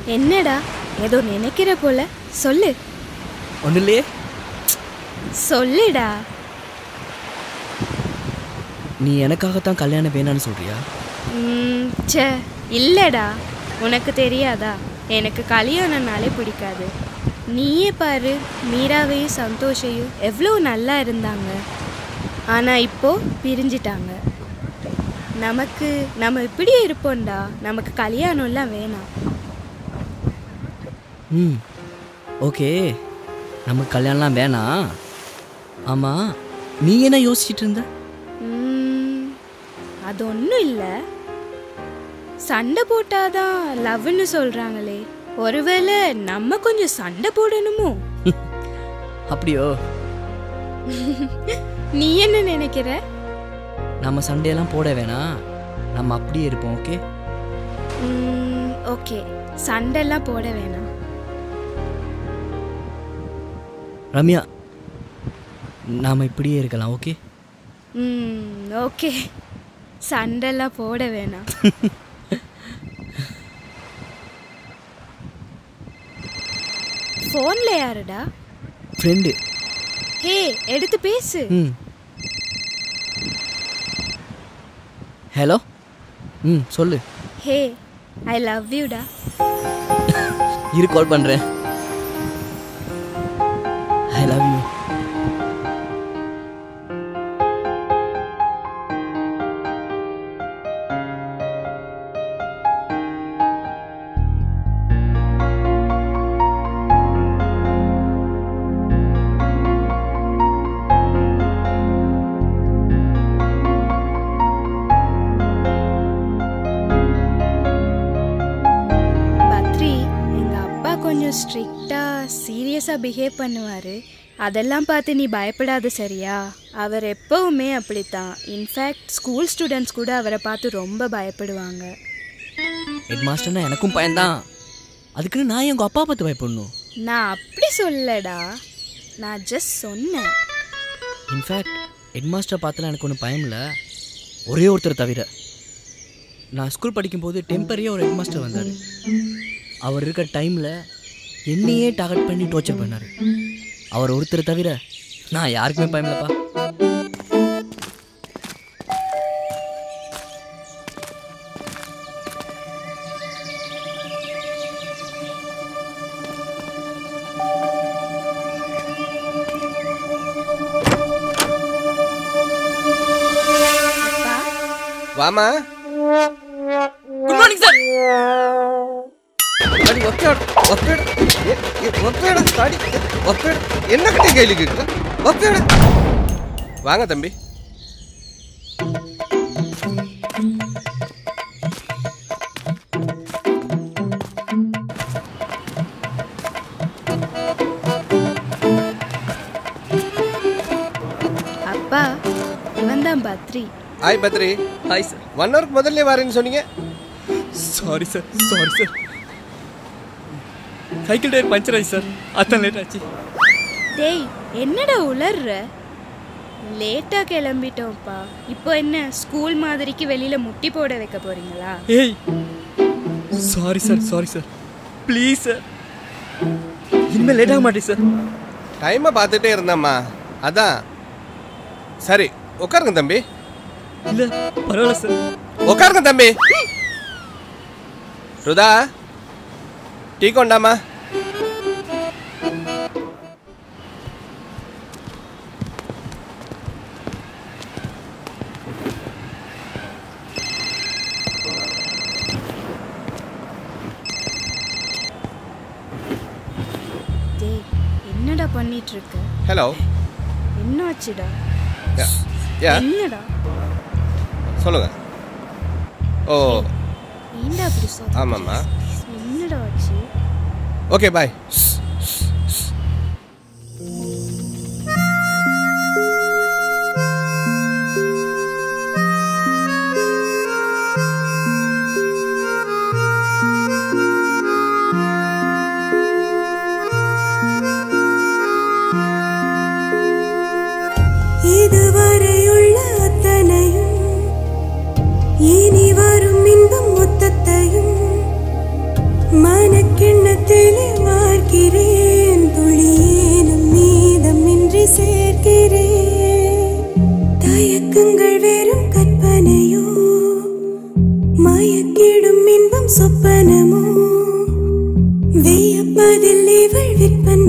என்னடா ஏதோ நினைக்கிற போல சொல்லு ஒன்றும் இல்லையே சொல்லுடா நீ எனக்காகத்தான் கல்யாணம் வேணான்னு சொல்றியா ம், ச்சே இல்லடா உனக்கு தெரியாதா எனக்கு கல்யாணம்னாலே பிடிக்காது நீயே பாரு மீராவையும் சந்தோஷையும் எவ்வளோ நல்லா இருந்தாங்க ஆனால் இப்போ பிரிஞ்சிட்டாங்க நமக்கு நம்ம இப்படியே இருப்போம்டா நமக்கு கல்யாணம்லாம் வேணாம் ம் ஓகே நமக்கு கல்யாணம்லாம் வேணாம் ஆமாம் நீ என்ன யோசிச்சிட்டு இருந்த ம், அது ஒன்றும் இல்லை சண்டை போட்டாதான் லவ்னு சொல்கிறாங்களே ஒருவேளை நம்ம கொஞ்சம் சண்டை போடணுமோ அப்படியோ நீ என்ன நினைக்கிற நம்ம சண்டையெல்லாம் போட வேணாம் நம்ம அப்படியே இருப்போம் ஓகே ம், ஓகே சண்டைலாம் போட வேணாம் ரம்யா நாம் இப்படியே இருக்கலாம் ஓகே ம், ஓகே சண்டைலாம் போட வேணாம் ஃபோனில் யாருடா ஃப்ரெண்டு ஹே எடுத்து பேசு ம் ஹலோ ம் சொல்லு ஹே ஐ லவ் யூடா இரு கால் பண்ணுறேன் ஐ லவ் யூ பத்ரி எங்க அப்பா கொஞ்சம் ஸ்ட்ரிக்டா சீரியஸா பிஹேவ் பண்ணுவாரு அதெல்லாம் பார்த்து நீ பயப்படாத சரியா அவர் எப்பவுமே அப்படித்தான் இன்ஃபேக்ட் ஸ்கூல் ஸ்டூடெண்ட்ஸ் கூட அவரை பார்த்து ரொம்ப பயப்படுவாங்க ஹெட் மாஸ்டர்னா எனக்கும் பயன்தான் அதுக்குன்னு நான் எங்கள் அப்பா பார்த்து பயப்படணும் நான் அப்படி சொல்லடா நான் ஜஸ்ட் சொன்னேன் இன்ஃபேக்ட் ஹெட் மாஸ்டர் பார்த்தலாம் எனக்கு ஒன்றும் பயம் இல்லை ஒரே ஒருத்தர் தவிர நான் ஸ்கூல் படிக்கும்போது டெம்பரரியாக ஒரு ஹெட் மாஸ்டர் வந்தார் அவர் இருக்கிற டைமில் என்னையே டார்கெட் பண்ணி டோர்ச்சர் பண்ணார் அவர் ஒருத்தர் தவிர நான் யாருக்குமே பயம் இல்லைப்பா அப்பா வாமா குட் மார்னிங் சார் அடி ஒப்பேடு ஒப்பேடு ஒப்பேடு அடி ஒப்பேடு என்ன கட்டி கையில் கேட்குற ஒப்பேடு வாங்க தம்பி அப்பா இவன் தான் Badri hi Badri hi sir one ஹவருக்கு முதல்ல வரேன்னு சொன்னீங்க sorry sir sorry sir cycle tyre puncture ஆச்சு சார் அதான் லேட் ஆச்சு டேய் என்னடா உளர்ற லேட்டாக கிளம்பிட்டோம்ப்பா இப்போ என்ன ஸ்கூல் மாதிரிக்கு வெளியில முட்டி போட வைக்க போறீங்களா ஏய் sorry sir sorry sir please sir இனிமேல் லேட் ஆக மாட்டேன் சார் டைமை பார்த்துட்டே இருந்தேம்மா அதான் சரி உட்காருங்க தம்பி இல்லை பரவாயில்ல சார் உட்காருங்க தம்பி ருதா டீ கொண்டாமா டேய் என்னடா பண்ணிட்டு இருக்க ஹலோ என்னாச்சுடா யா என்னடா சொல்லுங்க ஓ ஏன்டா அப்படி சொல்ற ஆமாம்மா என்னடா ஆச்சு ஓகே பாய் இதுவரையுள்ள அத்தனையும் இனி வரும் இன்பம் மொத்தத்தையும் மனக்கே உயிரே தயக்கங்கள் வெறும் கற்பனையோ மயக்கிடும் இன்பம் சொப்பனமோ வியப்பதில் இவள் விற்பனை